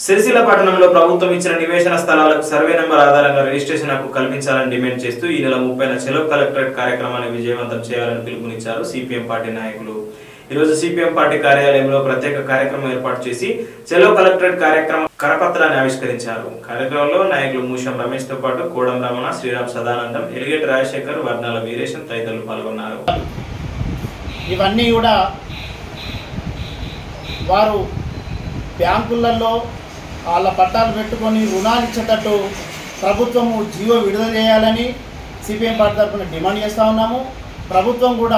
సిరిసిల్ల పట్టణంలో ప్రభుత్వం ఇచ్చిన నివేశన స్థలాలకు సర్వే నెంబర్ ఆధారంగా రిజిస్ట్రేషన్ హక్కు కల్పించాలని డిమాండ్ చేస్తూ ఈ నెల ముప్పైన చెలో కలెక్టరేట్ కార్యక్రమాన్ని విజయవంతం చేయాలని పిలుపునిచ్చారు సిపిఎం పార్టీ నాయకులు ఈ రోజు సిపిఎం పార్టీ కార్యాలయంలో ప్రత్యేక కార్యక్రమం ఏర్పాటు చేసి చెలో కలెక్టరేట్ కార్యక్రమం కరపత్రాన్ని ఆవిష్కరించారు కార్యక్రమంలో నాయకులు మూషం రమేష్ తో పాటు కోడం రమణ శ్రీరామ్ సదానందం ఎలిగేట్ రాజశేఖర్ వర్ణాల వీరేశం తదితరులు పాల్గొన్నారు ఇవన్నీ కూడా వారు బ్యాంకులలో వాళ్ళ పట్టాలు పెట్టుకొని రుణాలు ఇచ్చేటట్టు ప్రభుత్వము జీవో విడుదల చేయాలని సిపిఎం పార్టీ తరఫున డిమాండ్ చేస్తూ ఉన్నాము ప్రభుత్వం కూడా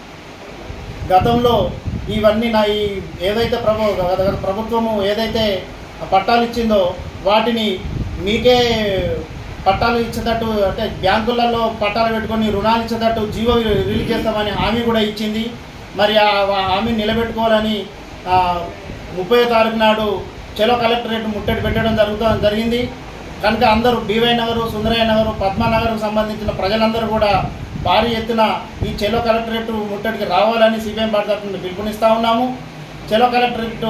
గతంలో ఇవన్నీ నా ఈ ఏదైతే ప్రభు గత- గత ప్రభుత్వము ఏదైతే పట్టాలు ఇచ్చిందో వాటిని మీకే పట్టాలు ఇచ్చేటట్టు అంటే బ్యాంకులలో పట్టాలు పెట్టుకొని రుణాలు ఇచ్చేటట్టు జీవో రిలీజ్ చేస్తామని హామీ కూడా ఇచ్చింది మరి ఆ ఆ హామీని నిలబెట్టుకోవాలని ఆ, ముప్పై తారీఖు నాడు చెలో కలెక్టరేట్ ముట్టడి పెట్టడం జరుగుతూ జరిగింది కనుక అందరూ బీవై నగర్ సుందరయ్య నగర్ పద్మానగర్కు సంబంధించిన ప్రజలందరూ కూడా భారీ ఎత్తున ఈ చెలో కలెక్టరేట్ ముట్టడికి రావాలని సిపిఎం పార్టీ తరఫున పిలుపునిస్తూ ఉన్నాము చెలో కలెక్టరేట్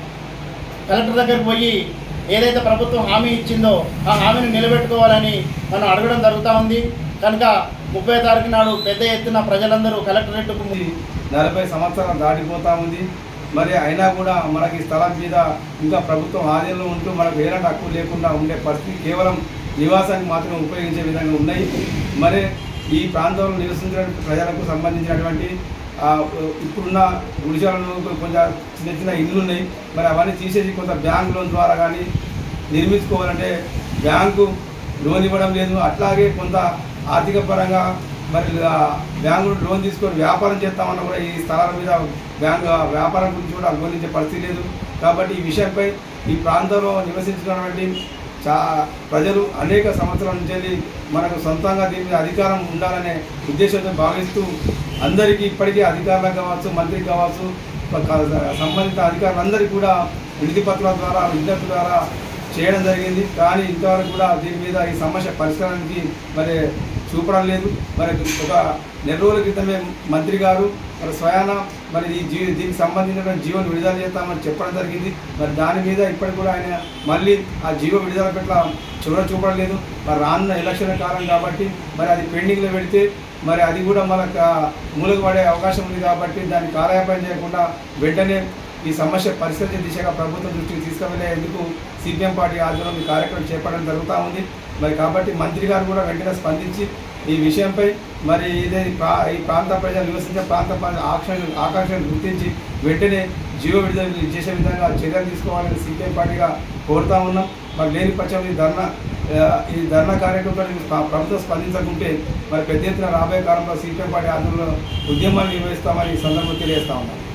కలెక్టర్ దగ్గరికి పోయి ఏదైతే ప్రభుత్వం హామీ ఇచ్చిందో ఆ హామీని నిలబెట్టుకోవాలని మనం అడగడం జరుగుతూ ఉంది కనుక ముప్పై తారీఖు నాడు పెద్ద ఎత్తున ప్రజలందరూ కలెక్టరేట్కు ము- నలభై సంవత్సరాలు దాటిపోతా ఉంది మరి అయినా కూడా మనకి ఈ స్థలం మీద ఇంకా ప్రభుత్వం ఆధీనంలో ఉంటూ మనకు ఎలాంటి హక్కు లేకుండా ఉండే పరిస్థితి కేవలం నివాసానికి మాత్రమే ఉపయోగించే విధంగా ఉన్నాయి మరి ఈ ప్రాంతంలో నివసించిన ప్రజలకు సంబంధించినటువంటి ఆ, ఇప్పుడున్న గుడిసెలను కొంచెం చిన్న చిన్న ఇళ్ళు ఉన్నాయి మరి అవన్నీ తీసేసి కొంత బ్యాంక్ లోన్ ద్వారా కానీ నిర్మించుకోవాలంటే బ్యాంకు లోన్ ఇవ్వడం లేదు అట్లాగే కొంత ఆర్థిక పరంగా మరి ఆ, బ్యాంకు నుండి లోన్ తీసుకొని వ్యాపారం చేస్తామన్నా కూడా ఈ స్థలాల మీద బ్యాంకు ఆ వ్యాపారం గురించి కూడా అనుమతించే పరిస్థితి లేదు కాబట్టి ఈ విషయంపై ఈ ప్రాంతంలో నివసించినటువంటి చా ప్రజలు అనేక సంవత్సరాల నుంచి వెళ్ళి మనకు సొంతంగా దీని మీద అధికారం ఉండాలనే ఉద్దేశంతో భావిస్తూ అందరికీ ఇప్పటికీ అధికారులకు కావచ్చు మంత్రికి కావచ్చు ఒక సంబంధిత అధికారులందరికీ కూడా వినతి పత్రాల ద్వారా విజ్ఞప్తి ద్వారా చేయడం జరిగింది కానీ ఇంతవరకు కూడా దీని మీద ఈ సమస్య పరిష్కారానికి మరి చూపడం లేదు మరి ఒక నెల రోజుల క్రితమే మంత్రి గారు మరి స్వయాన మరి ఈ జీ దీనికి సంబంధించిన జీవోని విడుదల చేస్తామని చెప్పడం జరిగింది మరి దాని మీద ఇప్పటికి కూడా ఆయన మళ్ళీ ఆ జీవో విడుదల పట్ల చొరవ చూపడం లేదు మరి రానున్న ఎలక్షన్ కాలం కాబట్టి మరి అది పెండింగ్లో పెడితే మరి అది కూడా మనకు మూలకు పడే అవకాశం ఉంది కాబట్టి దాన్ని కాలయాపన చేయకుండా వెంటనే ఈ సమస్య పరిష్కరించే దిశగా ప్రభుత్వం దృష్టికి తీసుకువెళ్ళేందుకు సిపిఎం పార్టీ ఆధ్వర్యంలో ఈ కార్యక్రమం చేపట్టడం జరుగుతూ ఉంది మరి కాబట్టి మంత్రి గారు కూడా వెంటనే స్పందించి ఈ విషయంపై మరి ఇదే ప్రా ఈ ప్రాంత ప్రజలు నివసించే ప్రాంత ప్రజల ఆకాంక్ష ఆకాంక్షలు గుర్తించి వెంటనే జీవో విడుదల చేసే విధంగా చర్యలు తీసుకోవాలని సిపిఎం పార్టీగా కోరుతా ఉన్నాం మరి లేని పక్షంలో ఈ ధర్నా ఆ, ఈ ధర్నా కార్యక్రమంలో ప్రభుత్వం స్పందించకుంటే మరి పెద్ద ఎత్తున రాబోయే కాలంలో సిపిఎం పార్టీ ఆధ్వర్యంలో ఉద్యమాలు నిర్వహిస్తామని ఈ సందర్భంగా తెలియజేస్తా ఉన్నాం